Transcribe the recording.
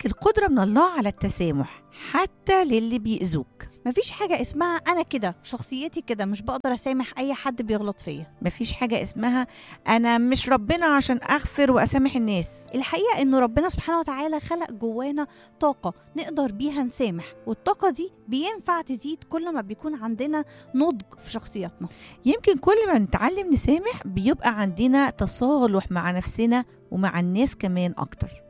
عندك القدرة من الله على التسامح حتى للي بيأذوك مفيش حاجة اسمها أنا كده شخصيتي كده مش بقدر أسامح أي حد بيغلط فيا مفيش حاجة اسمها أنا مش ربنا عشان أغفر وأسامح الناس الحقيقة إنه ربنا سبحانه وتعالى خلق جوانا طاقة نقدر بيها نسامح والطاقة دي بينفع تزيد كل ما بيكون عندنا نضج في شخصياتنا يمكن كل ما نتعلم نسامح بيبقى عندنا تصالح مع نفسنا ومع الناس كمان أكتر